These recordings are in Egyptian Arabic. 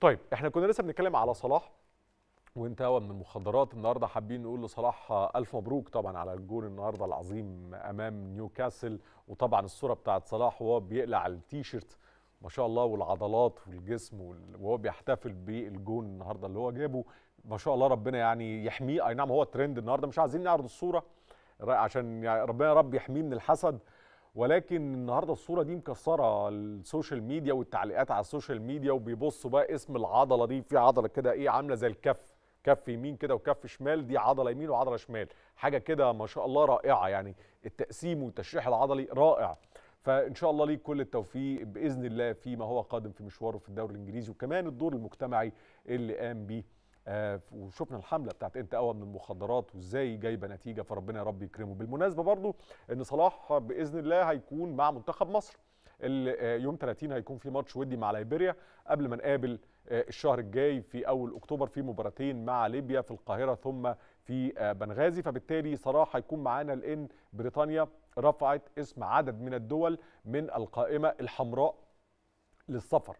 طيب احنا كنا لسه بنتكلم على صلاح وانت هو من المخدرات النهارده حابين نقول لصلاح الف مبروك طبعا على الجول النهارده العظيم امام نيوكاسل وطبعا الصوره بتاعت صلاح وهو بيقلع التيشيرت ما شاء الله والعضلات والجسم وال- وهو بيحتفل بالجون النهارده اللي هو جابه ما شاء الله ربنا يعني يحميه اي نعم هو ترند النهارده مش عايزين نعرض الصوره عشان يعني ربنا يا رب يحميه من الحسد ولكن النهارده الصوره دي مكسره السوشيال ميديا والتعليقات على السوشيال ميديا وبيبصوا بقى اسم العضله دي في عضله كده ايه عامله زي الكف كف يمين كده وكف شمال دي عضله يمين وعضله شمال حاجه كده ما شاء الله رائعه يعني التقسيم والتشريح العضلي رائع فان شاء الله ليك كل التوفيق باذن الله فيما هو قادم في مشواره في الدوري الانجليزي وكمان الدور المجتمعي اللي قام بيه آه وشفنا الحمله بتاعت انت قوى من المخدرات وازاي جايبه نتيجه فربنا يا رب يكرمه بالمناسبه برضو ان صلاح باذن الله هيكون مع منتخب مصر ال- آه، يوم 30 هيكون في ماتش ودي مع ليبيريا قبل ما نقابل آه، الشهر الجاي في اول اكتوبر في مباراتين مع ليبيا في القاهره ثم في آه، بنغازي فبالتالي صلاح هيكون معانا لان بريطانيا رفعت اسم عدد من الدول من القائمه الحمراء للسفر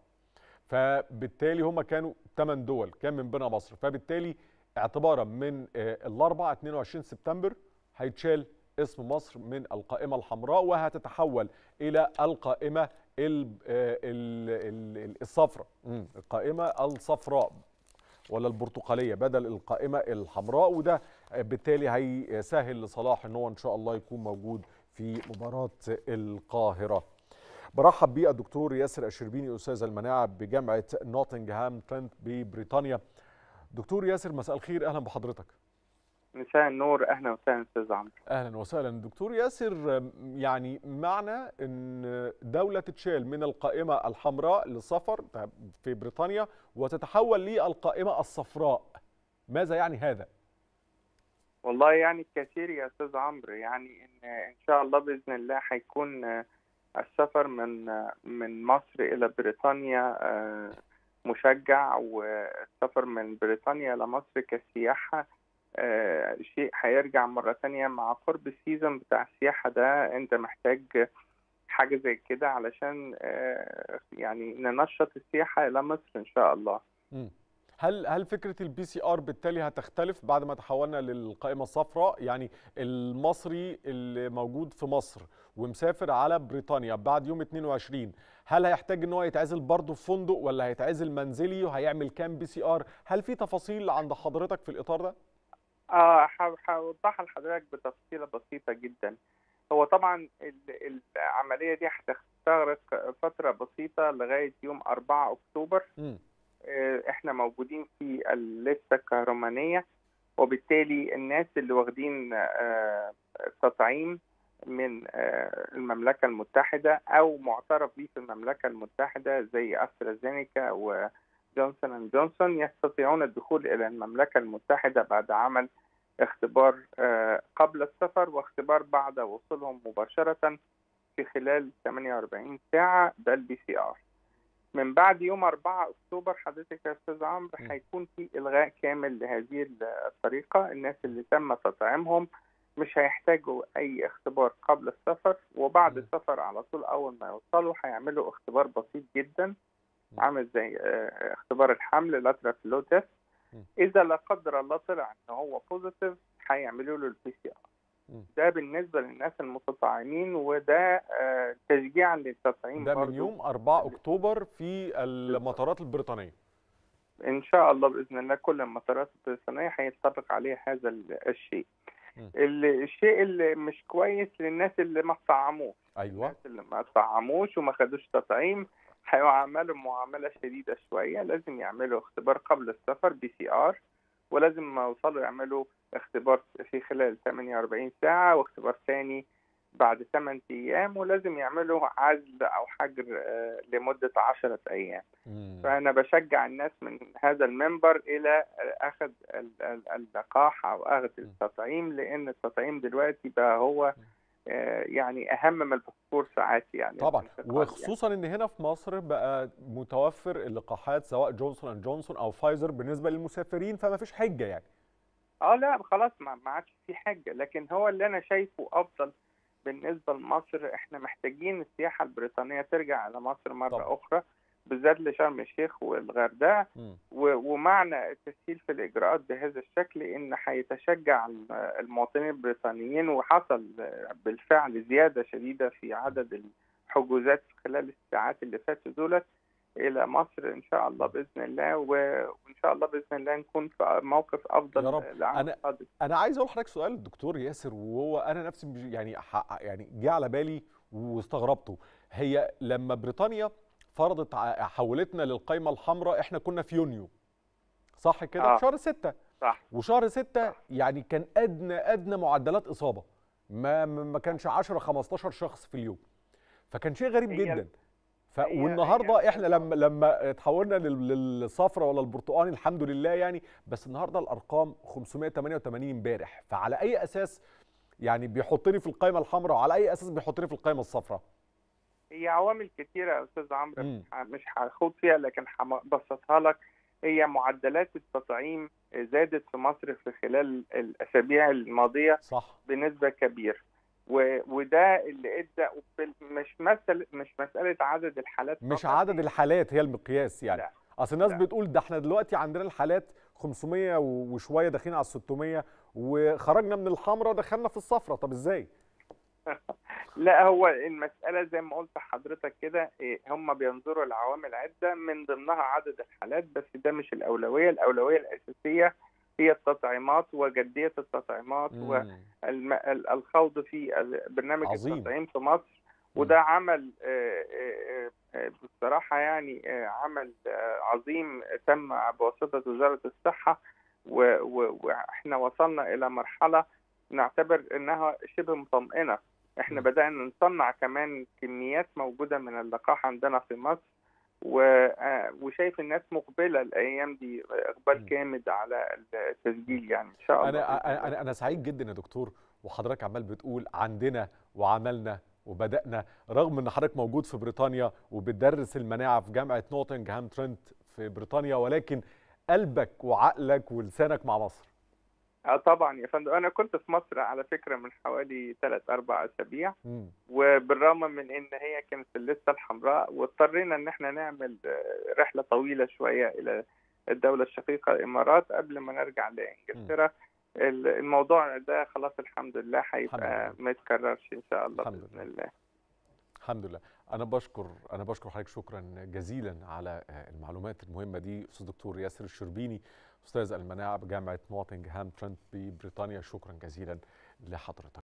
فبالتالي هم كانوا 8 دول كان من بينها مصر فبالتالي اعتبارا من آه، الاربعاء 22 سبتمبر هيتشال اسم مصر من القائمه الحمراء وهتتحول الى القائمه ال- آه، ال- ال- الصفراء مم، القائمه الصفراء ولا البرتقاليه بدل القائمه الحمراء وده بالتالي هيسهل لصلاح ان هو ان شاء الله يكون موجود في مباراه القاهره برحب بيه الدكتور ياسر الشربيني استاذ المناعه بجامعه نوتنغهام ترنت ببريطانيا دكتور ياسر مساء الخير اهلا بحضرتك مساء النور اهلا وسهلا استاذ عمرو اهلا وسهلا دكتور ياسر يعني معنى ان دوله تتشال من القائمه الحمراء للسفر في بريطانيا وتتحول للقائمه الصفراء ماذا يعني هذا والله يعني كثير يا استاذ عمرو يعني ان ان شاء الله باذن الله هيكون آه، السفر من آه، من مصر الى بريطانيا آه، مشجع والسفر من بريطانيا لمصر كسياحه آه، شيء هيرجع مرة تانية مع قرب السيزون بتاع السياحة ده انت محتاج حاجة زي كده علشان آه، يعني ننشط السياحة إلى مصر إن شاء الله مم. هل هل فكره البي سي ار بالتالي هتختلف بعد ما تحولنا للقائمه الصفراء يعني المصري اللي موجود في مصر ومسافر على بريطانيا بعد يوم 22 هل هيحتاج ان هو يتعزل برضه في فندق ولا هيتعزل منزلي وهيعمل كام بي سي ار هل في تفاصيل عند حضرتك في الاطار ده اه ح- هوضحها لحضرتك بتفصيلة بسيطة جدا هو طبعا ال- العملية دي هتستغرق فترة بسيطة لغاية يوم 4 أكتوبر مم. آه، احنا موجودين في الليستة الكهرمانية وبالتالي الناس اللي واخدين آه، تطعيم من آه، المملكة المتحدة أو معترف به في المملكة المتحدة زي أسترازينيكا وجونسون أند جونسون يستطيعون الدخول إلى المملكة المتحدة بعد عمل اختبار آه، قبل السفر واختبار بعد وصولهم مباشرة في خلال 48 ساعة ده البي سي آر من بعد يوم 4 اكتوبر حضرتك يا استاذ عمرو م. هيكون في الغاء كامل لهذه الطريقه الناس اللي تم تطعيمهم مش هيحتاجوا اي اختبار قبل السفر وبعد م. السفر على طول اول ما يوصلوا هيعملوا اختبار بسيط جدا م. عامل زي آه، اختبار الحمل لاترال فلو تيست م. اذا لا قدر الله طلع ان هو بوزيتيف هيعملوا له البي سي ار م. ده بالنسبه للناس المتطعمين وده آه، تشجيعا للتطعيم ده من برضو. يوم 4 اكتوبر في المطارات البريطانيه ان شاء الله باذن الله كل المطارات البريطانيه هينطبق عليها هذا ال- الشيء م. ال- الشيء اللي مش كويس للناس اللي ما طعموش ايوه الناس اللي ما طعموش وما خدوش تطعيم هيعاملوا معامله شديده شويه لازم يعملوا اختبار قبل السفر بي سي ار ولازم ما يوصلوا يعملوا اختبار في خلال 48 ساعه واختبار ثاني بعد 8 ايام ولازم يعملوا عزل او حجر آه، لمده 10 ايام مم. فأنا بشجع الناس من هذا المنبر إلى أخذ ال- ال- اللقاح أو أخذ التطعيم لأن التطعيم دلوقتي بقى هو آه، يعني أهم من الباسبور ساعات يعني طبعا الانتقال يعني. وخصوصا ان هنا في مصر بقى متوفر اللقاحات سواء جونسون اند جونسون او فايزر بالنسبه للمسافرين فما فيش حجه يعني اه لا خلاص ما ما عادش في حاجة لكن هو اللي أنا شايفه أفضل بالنسبة لمصر إحنا محتاجين السياحة البريطانية ترجع إلى مصر مرة طبعا. أخرى بالذات لشرم الشيخ والغردقه مم. و- ومعنى التسهيل في الاجراءات بهذا الشكل ان هيتشجع الم- المواطنين البريطانيين وحصل بالفعل زياده شديده في عدد الحجوزات خلال الساعات اللي فاتوا دولت الى مصر ان شاء الله باذن الله و- وان شاء الله باذن الله نكون في موقف افضل يا رب. لعام أنا- القادم انا عايز اقول لحضرتك سؤال الدكتور ياسر وهو انا نفسي مش- يعني ح- يعني جه على بالي واستغربته هي لما بريطانيا فرضت ع- حولتنا للقائمه الحمراء احنا كنا في يونيو صح كده آه. في شهر ستة صح وشهر ستة يعني كان ادنى ادنى معدلات اصابه ما ما ما كانش 10 15 شخص في اليوم فكان شيء غريب هي- جدا ف هي- والنهارده هي- احنا لما لما اتحولنا لل- للصفرة ولا البرتقاني الحمد لله يعني بس النهارده الارقام 588 امبارح فعلى اي اساس يعني بيحطني في القائمه الحمراء وعلى اي اساس بيحطني في القائمه الصفراء هي عوامل كتيرة يا أستاذ عمرو مم. مش ه- مش هخوض فيها لكن هبسطها لك هي معدلات التطعيم زادت في مصر في خلال الأسابيع الماضية صح بنسبة كبيرة و- وده اللي ادى وبال- مش مسألة مش مسألة عدد الحالات مش فقط. عدد الحالات هي المقياس يعني لا. اصل الناس لا. بتقول ده احنا دلوقتي عندنا الحالات 500 وشويه داخلين على 600 وخرجنا من الحمراء دخلنا في الصفراء طب ازاي لا هو المسألة زي ما قلت لحضرتك كده إيه، هم بينظروا لعوامل عدة من ضمنها عدد الحالات بس ده مش الأولوية الأولوية الأساسية هي التطعيمات وجدية التطعيمات مم. والخوض في ال- برنامج عظيم. التطعيم في مصر وده عمل آه، آه، آه، بصراحة يعني آه، عمل آه، عظيم تم بواسطة وزارة الصحة و- و- وإحنا وصلنا إلى مرحلة نعتبر إنها شبه مطمئنة إحنا م. بدأنا نصنع كمان كميات موجودة من اللقاح عندنا في مصر و- آه، وشايف الناس مقبلة الأيام دي م. إقبال جامد على التسجيل يعني إن شاء الله بإذن انا الله. انا انا سعيد جدا يا دكتور وحضرتك عمال بتقول عندنا وعملنا وبدانا رغم ان حضرتك موجود في بريطانيا وبتدرس المناعه في جامعه نوتنغهام ترنت في بريطانيا ولكن قلبك وعقلك ولسانك مع مصر اه طبعا يا فندم انا كنت في مصر على فكره من حوالي 3 4 اسابيع مم. وبالرغم من ان هي كانت في الليسته الحمراء واضطرينا ان احنا نعمل آه، رحله طويله شويه الى الدوله الشقيقه الامارات قبل ما نرجع لانجلترا ال- الموضوع ده خلاص الحمد لله هيبقى الحمد ما يتكررش ان شاء الله الحمد باذن لله. الله الحمد لله انا بشكر انا بشكر حضرتك شكرا جزيلا على آه، المعلومات المهمه دي استاذ دكتور ياسر الشربيني استاذ المناعه بجامعه نوتنغهام ترنت ببريطانيا شكرا جزيلا لحضرتك